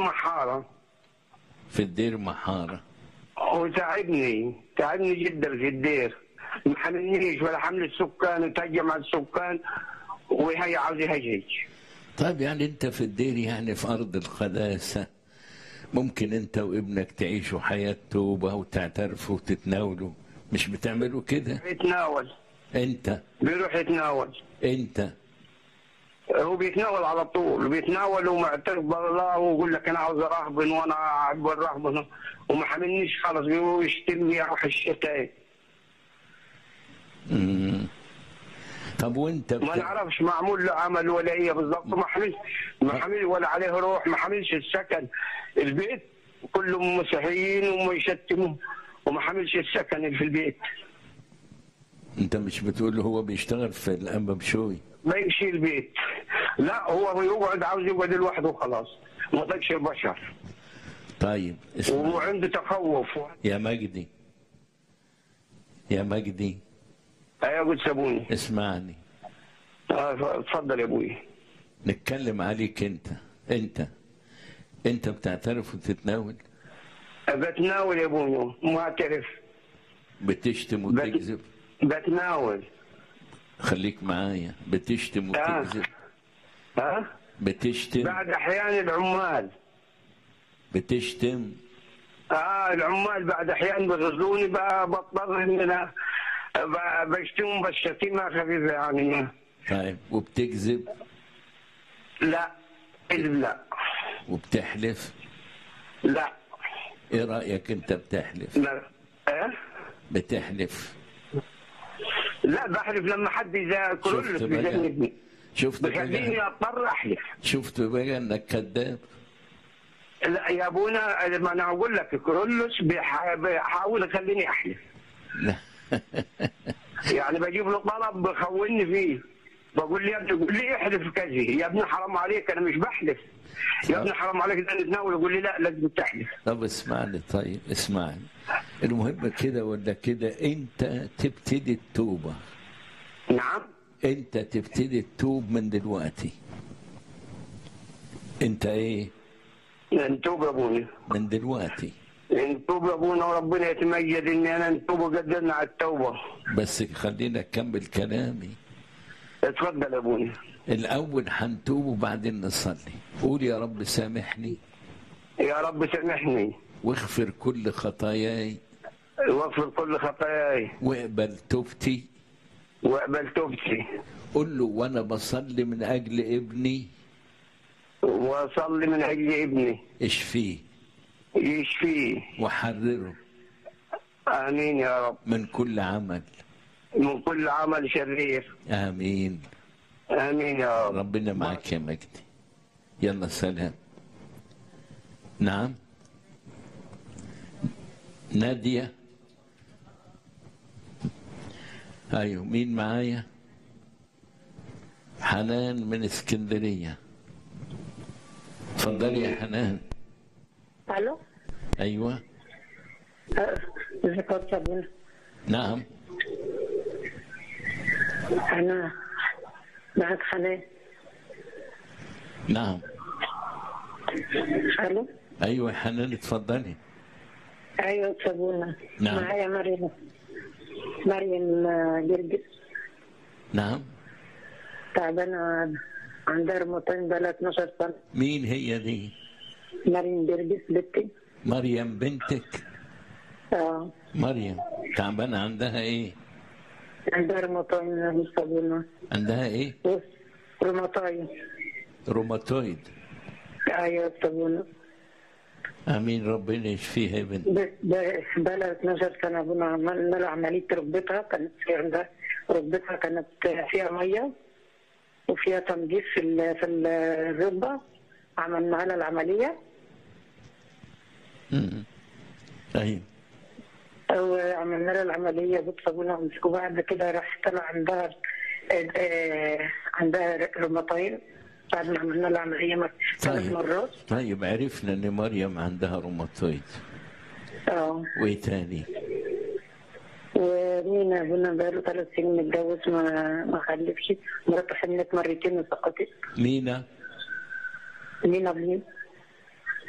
محاره في الدير محارة وتعبني تعبني جدا في الدير ما حملنيش ولا حمل السكان وتهجم على السكان وهي عاوز يهجج طيب يعني انت في الدير يعني في ارض القداسة ممكن انت وابنك تعيشوا حياة توبة وتعترفوا وتتناولوا مش بتعملوا كده يتناول انت بيروح يتناول انت هو بيتناول على طول بيتناول ومعترف بالله ويقول لك انا عاوز اراهبن وانا احب الرهبنه وما حملنيش خلص بيقول يشتمني اروح الشتاء مم. طب وانت ما بت... نعرفش معمول له عمل ولا ايه بالضبط ما حملش ما حمل ولا عليه روح ما حملش السكن البيت كلهم مسيحيين وما يشتموا وما حملش السكن اللي في البيت انت مش بتقول هو بيشتغل في الانبا بشوي ما يمشي البيت لا هو يقعد عاوز يقعد لوحده خلاص ما طقش البشر طيب اسمع وعنده تخوف يا مجدي يا مجدي ايوه قلت سابوني اسمعني آه، اتفضل يا ابوي نتكلم عليك انت انت انت بتعترف وتتناول بتناول يا ابوي معترف بتشتم بت- وتكذب بتناول خليك معايا بتشتم آه. وتكذب ها بتشتم بعد احيان العمال بتشتم اه العمال بعد احيان بيغزوني بقى بضطر ان انا ب- بشتمهم بس شتيمه خفيفه يعني طيب وبتكذب لا كذب لا وبتحلف لا ايه رايك انت بتحلف لا أه؟ بتحلف لا بحلف لما حد اذا كرولس شفت بقى بيجنبني شفت بخليني بقى اضطر احلف شفت بقى انك كذاب لا يا ابونا ما انا اقول لك كرولس بيح- بيحاول يخليني احلف لا يعني بجيب له طلب بخوني فيه بقول لي يا ابني قول لي احلف كذا يا ابني حرام عليك انا مش بحلف يا ابني حرام عليك ده نتناول يقول لي لا لازم تحلف طب اسمعني طيب اسمعني المهم كده ولا كده انت تبتدي التوبه نعم انت تبتدي التوب من دلوقتي انت ايه نتوب يا ابونا من دلوقتي نتوب يا ابونا وربنا يتمجد اني انا نتوب وقدرنا على التوبه بس خلينا اكمل كلامي اتفضل يا ابونا الاول هنتوب وبعدين نصلي قول يا رب سامحني يا رب سامحني واغفر كل خطاياي واغفر كل خطاياي واقبل توبتي واقبل توبتي قل له وانا بصلي من اجل ابني واصلي من اجل ابني اشفيه يشفيه وحرره امين يا رب من كل عمل من كل عمل شرير امين امين يا رب ربنا معاك يا مجدي يلا سلام نعم نادية ايوه مين معايا حنان من اسكندرية اتفضلي يا حنان الو ايوه أه، ازيك يا أستاذ منى؟ نعم انا معك حنان نعم الو ايوه يا حنان اتفضلي ايوه يا أستاذ منى. نعم. معايا مريم مريم آه، جرجس نعم تعبانه عندها رمضان بقالها 12 سنه مين هي دي مريم جرجس بنتي مريم بنتك اه مريم تعبانة عندها ايه عندها رمضان يا أستاذ منى. عندها ايه رمضان روماتويد ايوه يا أستاذ منى. امين ربنا يشفيها يا بنت بس ب- بقالها 12 سنه ابونا عملنا لها عمليه ركبتها كانت في عندها ركبتها كانت فيها ميه وفيها تنظيف في ال- في الركبه عملنا لها العمليه مم. ايوه وعملنا لها العمليه بتصابونا وبعد كده راح طلع عندها آه، عندها روماتايد بعد ما عملنا لها عمليه مر- ثلاث طيب. مرات طيب عرفنا ان مريم عندها روماتويد اه وايه تاني ومينا ابونا بقاله ثلاث سنين متجوز ما ما خلفش مراته حملت مرتين وسقطت مينا مينا ابني